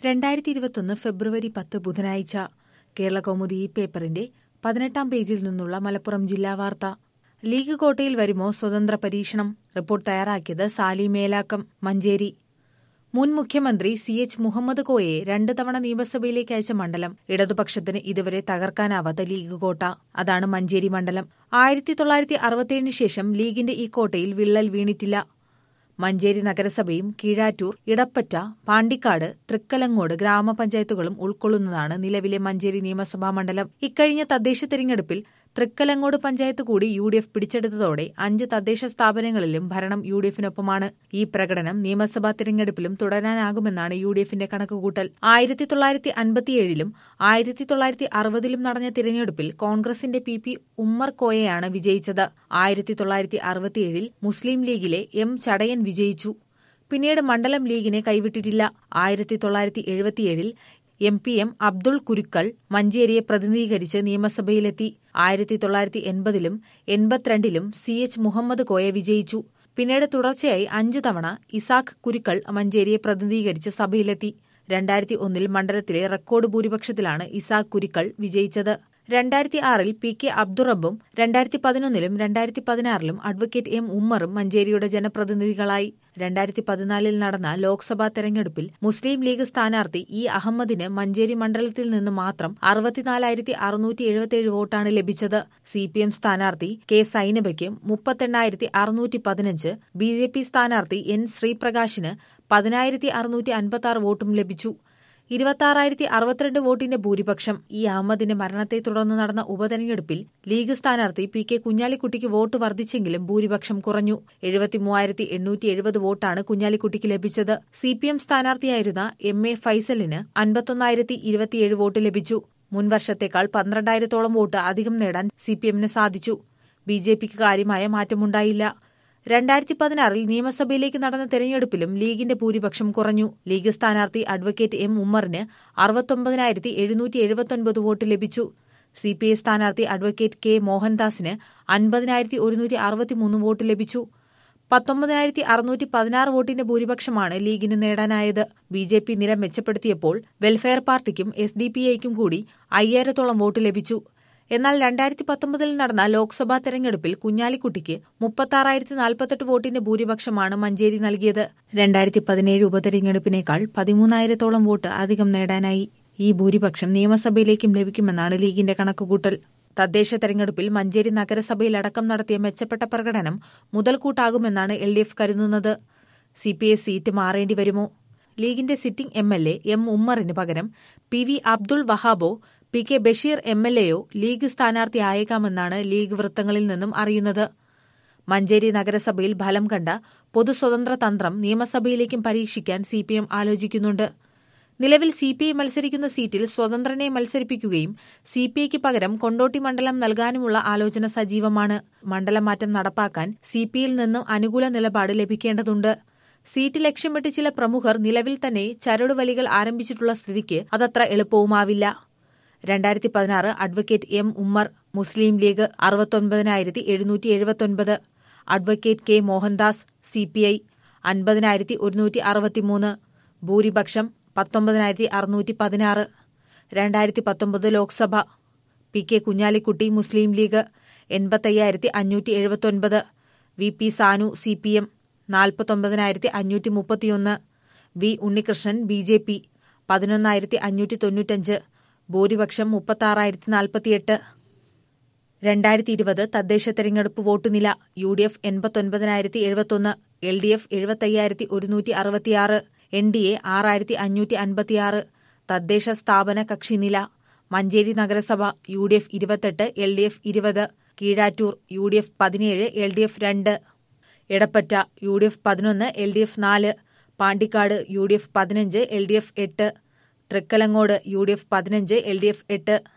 രണ്ടായിരത്തി ഇരുപത്തൊന്ന് ഫെബ്രുവരി പത്ത് ബുധനാഴ്ച കേരള കൗമുദി ഈ പേപ്പറിന്റെ പതിനെട്ടാം പേജിൽ നിന്നുള്ള മലപ്പുറം ജില്ലാ വാർത്ത ലീഗ് കോട്ടയിൽ വരുമോ സ്വതന്ത്ര പരീക്ഷണം റിപ്പോർട്ട് തയ്യാറാക്കിയത് സാലി മേലാക്കം മഞ്ചേരി മുൻ മുഖ്യമന്ത്രി സി എച്ച് മുഹമ്മദ് കോയെ രണ്ട് തവണ നിയമസഭയിലേക്ക് അയച്ച മണ്ഡലം ഇടതുപക്ഷത്തിന് ഇതുവരെ തകർക്കാനാവാത്ത ലീഗ് കോട്ട അതാണ് മഞ്ചേരി മണ്ഡലം ആയിരത്തി തൊള്ളായിരത്തി അറുപത്തിയേഴിന് ശേഷം ലീഗിന്റെ ഈ കോട്ടയിൽ വിള്ളൽ വീണിട്ടില്ല മഞ്ചേരി നഗരസഭയും കീഴാറ്റൂർ ഇടപ്പറ്റ പാണ്ടിക്കാട് തൃക്കലങ്ങോട് ഗ്രാമപഞ്ചായത്തുകളും ഉൾക്കൊള്ളുന്നതാണ് നിലവിലെ മഞ്ചേരി നിയമസഭാ മണ്ഡലം ഇക്കഴിഞ്ഞ തദ്ദേശ തെരഞ്ഞെടുപ്പിൽ തൃക്കലങ്ങോട് പഞ്ചായത്ത് കൂടി യു ഡി എഫ് പിടിച്ചെടുത്തതോടെ അഞ്ച് തദ്ദേശ സ്ഥാപനങ്ങളിലും ഭരണം യു ഡി എഫിനൊപ്പമാണ് ഈ പ്രകടനം നിയമസഭാ തിരഞ്ഞെടുപ്പിലും തുടരാനാകുമെന്നാണ് യു ഡി എഫിന്റെ കണക്കുകൂട്ടൽ ആയിരത്തി തൊള്ളായിരത്തി അൻപത്തിയേഴിലും ആയിരത്തി തൊള്ളായിരത്തി അറുപതിലും നടന്ന തിരഞ്ഞെടുപ്പിൽ കോൺഗ്രസിന്റെ പി പി ഉമ്മർ കോയയാണ് വിജയിച്ചത് ആയിരത്തി തൊള്ളായിരത്തി അറുപത്തിയേഴിൽ മുസ്ലിം ലീഗിലെ എം ചടയൻ വിജയിച്ചു പിന്നീട് മണ്ഡലം ലീഗിനെ കൈവിട്ടിട്ടില്ല ആയിരത്തി തൊള്ളായിരത്തി എഴുപത്തിയേഴിൽ M P M Abdul Kurukkal മഞ്ചേരിയെ പ്രതിനിധീകരിച്ച് നിയമസഭയിലെത്തി ആയിരത്തി തൊള്ളായിരത്തി എൺപതിലും എൺപത്തിരണ്ടിലും സി എച്ച് മുഹമ്മദ് കോയ വിജയിച്ചു പിന്നീട് തുടർച്ചയായി അഞ്ചു തവണ ഇസാഖ് കുരുക്കൾ മഞ്ചേരിയെ പ്രതിനിധീകരിച്ച് സഭയിലെത്തി രണ്ടായിരത്തി ഒന്നിൽ മണ്ഡലത്തിലെ റെക്കോർഡ് ഭൂരിപക്ഷത്തിലാണ് ഇസാഖ് കുരുക്കൾ വിജയിച്ചത് രണ്ടായിരത്തി ആറിൽ പി കെ അബ്ദുറബും രണ്ടായിരത്തി പതിനൊന്നിലും രണ്ടായിരത്തി പതിനാറിലും അഡ്വക്കേറ്റ് എം ഉമ്മറും മഞ്ചേരിയുടെ ജനപ്രതിനിധികളായി രണ്ടായിരത്തി പതിനാലിൽ നടന്ന ലോക്സഭാ തെരഞ്ഞെടുപ്പിൽ മുസ്ലിം ലീഗ് സ്ഥാനാർത്ഥി ഇ അഹമ്മദിന് മഞ്ചേരി മണ്ഡലത്തിൽ നിന്ന് മാത്രം അറുപത്തിനാലായിരത്തി അറുന്നൂറ്റി എഴുപത്തിയേഴ് വോട്ടാണ് ലഭിച്ചത് സി പി എം സ്ഥാനാർത്ഥി കെ സൈനബയ്ക്ക് മുപ്പത്തെണ്ണായിരത്തി അറുന്നൂറ്റി പതിനഞ്ച് ബി ജെ പി സ്ഥാനാർത്ഥി എൻ ശ്രീപ്രകാശിന് പതിനായിരത്തി അറുന്നൂറ്റി അൻപത്തി ആറ് വോട്ടും ലഭിച്ചു ഇരുപത്തി അറുപത്തിരണ്ട് വോട്ടിന്റെ ഭൂരിപക്ഷം ഇ അഹമ്മദിന്റെ മരണത്തെ തുടർന്ന് നടന്ന ഉപതെരഞ്ഞെടുപ്പിൽ ലീഗ് സ്ഥാനാർത്ഥി പി കെ കുഞ്ഞാലിക്കുട്ടിക്ക് വോട്ട് വർദ്ധിച്ചെങ്കിലും ഭൂരിപക്ഷം കുറഞ്ഞു എഴുപത്തിമൂവായിരത്തി എണ്ണൂറ്റി എഴുപത് വോട്ടാണ് കുഞ്ഞാലിക്കുട്ടിക്ക് ലഭിച്ചത് സി പി എം സ്ഥാനാർത്ഥിയായിരുന്ന എം എ ഫൈസലിന് അൻപത്തൊന്നായിരത്തി ഇരുപത്തിയേഴ് വോട്ട് ലഭിച്ചു മുൻവർഷത്തേക്കാൾ പന്ത്രണ്ടായിരത്തോളം വോട്ട് അധികം നേടാൻ സി പി എമ്മിന് സാധിച്ചു ബി ജെ പിക്ക് കാര്യമായ മാറ്റമുണ്ടായില്ല രണ്ടായിരത്തി പതിനാറിൽ നിയമസഭയിലേക്ക് നടന്ന തെരഞ്ഞെടുപ്പിലും ലീഗിന്റെ ഭൂരിപക്ഷം കുറഞ്ഞു ലീഗ് സ്ഥാനാർത്ഥി അഡ്വക്കേറ്റ് എം ഉമ്മറിന് അറുപത്തൊമ്പതിനായിരത്തി എഴുന്നൂറ്റി എഴുപത്തൊൻപത് വോട്ട് ലഭിച്ചു സി പി ഐ സ്ഥാനാർത്ഥി അഡ്വക്കേറ്റ് കെ മോഹൻദാസിന് അൻപതിനായിരത്തി ഒരുന്നൂറ്റി അറുപത്തിമൂന്ന് വോട്ട് ലഭിച്ചു പത്തൊമ്പതിനായിരത്തി അറുന്നൂറ്റി പതിനാറ് വോട്ടിന്റെ ഭൂരിപക്ഷമാണ് ലീഗിന് നേടാനായത് ബി ജെ പി നില മെച്ചപ്പെടുത്തിയപ്പോൾ വെൽഫെയർ പാർട്ടിക്കും എസ് ഡി പി ഐക്കും കൂടി അയ്യായിരത്തോളം വോട്ട് ലഭിച്ചു എന്നാൽ രണ്ടായിരത്തി പത്തൊമ്പതിൽ നടന്ന ലോക്സഭാ തെരഞ്ഞെടുപ്പിൽ കുഞ്ഞാലിക്കുട്ടിക്ക് മുപ്പത്താറായിരത്തി നാൽപ്പത്തെട്ട് വോട്ടിന്റെ ഭൂരിപക്ഷമാണ് മഞ്ചേരി നൽകിയത് രണ്ടായിരത്തി പതിനേഴ് ഉപതെരഞ്ഞെടുപ്പിനേക്കാൾ പതിമൂന്നായിരത്തോളം വോട്ട് അധികം നേടാനായി ഈ ഭൂരിപക്ഷം നിയമസഭയിലേക്കും ലഭിക്കുമെന്നാണ് ലീഗിന്റെ കണക്കുകൂട്ടൽ തദ്ദേശ തെരഞ്ഞെടുപ്പിൽ മഞ്ചേരി നഗരസഭയിലടക്കം നടത്തിയ മെച്ചപ്പെട്ട പ്രകടനം മുതൽക്കൂട്ടാകുമെന്നാണ് എൽ ഡി എഫ് കരുതുന്നത് സി പി ഐ സീറ്റ് മാറേണ്ടി വരുമോ ലീഗിന്റെ sitting M L A M ഉമ്മറിന് പകരം പി വി അബ്ദുൾ വഹാബോ P K Basheer M L എയോ ലീഗ് സ്ഥാനാർത്ഥിയായേക്കാമെന്നാണ് ലീഗ് വൃത്തങ്ങളിൽ നിന്നും അറിയുന്നത് മഞ്ചേരി നഗരസഭയിൽ ഫലം കണ്ട പൊതുസ്വതന്ത്ര തന്ത്രം നിയമസഭയിലേക്കും പരീക്ഷിക്കാൻ സി പി എം ആലോചിക്കുന്നുണ്ട് നിലവിൽ സി പി ഐ മത്സരിക്കുന്ന സീറ്റിൽ സ്വതന്ത്രനെ മത്സരിപ്പിക്കുകയും സി പി ഐക്ക് പകരം കൊണ്ടോട്ടി മണ്ഡലം നൽകാനുമുള്ള ആലോചന സജീവമാണ് മണ്ഡലമാറ്റം നടപ്പാക്കാൻ സി പി ഐയിൽ നിന്നും അനുകൂല നിലപാട് ലഭിക്കേണ്ടതുണ്ട് സീറ്റ് ലക്ഷ്യമിട്ട് ചില പ്രമുഖർ നിലവിൽ തന്നെ ചരടുവലികൾ ആരംഭിച്ചിട്ടുള്ള സ്ഥിതിക്ക് അതത്ര എളുപ്പവുമാവില്ല രണ്ടായിരത്തി പതിനാറ് അഡ്വക്കേറ്റ് എം ഉമ്മർ മുസ്ലിം ലീഗ് അറുപത്തൊൻപതിനായിരത്തി എഴുന്നൂറ്റി എഴുപത്തൊൻപത് advocate K Mohandas C P I അൻപതിനായിരത്തി ഒരുന്നൂറ്റി അറുപത്തിമൂന്ന് ഭൂരിപക്ഷം പത്തൊമ്പതിനായിരത്തി അറുന്നൂറ്റി പതിനാറ് രണ്ടായിരത്തി പത്തൊമ്പത് ലോക്സഭ പി കെ കുഞ്ഞാലിക്കുട്ടി മുസ്ലിം ലീഗ് എൺപത്തയ്യായിരത്തി അഞ്ഞൂറ്റി എഴുപത്തൊൻപത് V P Sanu C P M നാൽപ്പത്തൊമ്പതിനായിരത്തി അഞ്ഞൂറ്റി മുപ്പത്തിയൊന്ന് V Unnikrishnan B J P പതിനൊന്നായിരത്തി അഞ്ഞൂറ്റി തൊണ്ണൂറ്റഞ്ച് ഭൂരിപക്ഷം മുപ്പത്താറായിരത്തി നാൽപ്പത്തിയെട്ട് രണ്ടായിരത്തി ഇരുപത് തദ്ദേശ തെരഞ്ഞെടുപ്പ് വോട്ടുനില യു ഡി എഫ് എൺപത്തൊൻപതിനായിരത്തി എഴുപത്തൊന്ന് എൽ ഡി എഫ് എഴുപത്തയ്യായിരത്തി ഒരുന്നൂറ്റി അറുപത്തിയാറ് എൻ ഡി എ ആറായിരത്തി അഞ്ഞൂറ്റി അൻപത്തിയാറ് തദ്ദേശ സ്ഥാപന കക്ഷിനില മഞ്ചേരി നഗരസഭ യു ഡി എഫ് ഇരുപത്തെട്ട് എൽ ഡി എഫ് ഇരുപത് കീഴാറ്റൂർ യു ഡി എഫ് പതിനേഴ് എൽ ഡി എഫ് രണ്ട് എടപ്പറ്റ യു ഡി എഫ് പതിനൊന്ന് എൽ ഡി എഫ് നാല് പാണ്ടിക്കാട് യു ഡി എഫ് പതിനഞ്ച് എൽ ഡി എഫ് എട്ട് തൃക്കലങ്ങോട് യു ഡി എഫ് പതിനഞ്ച് എൽ ഡി എഫ് എട്ട്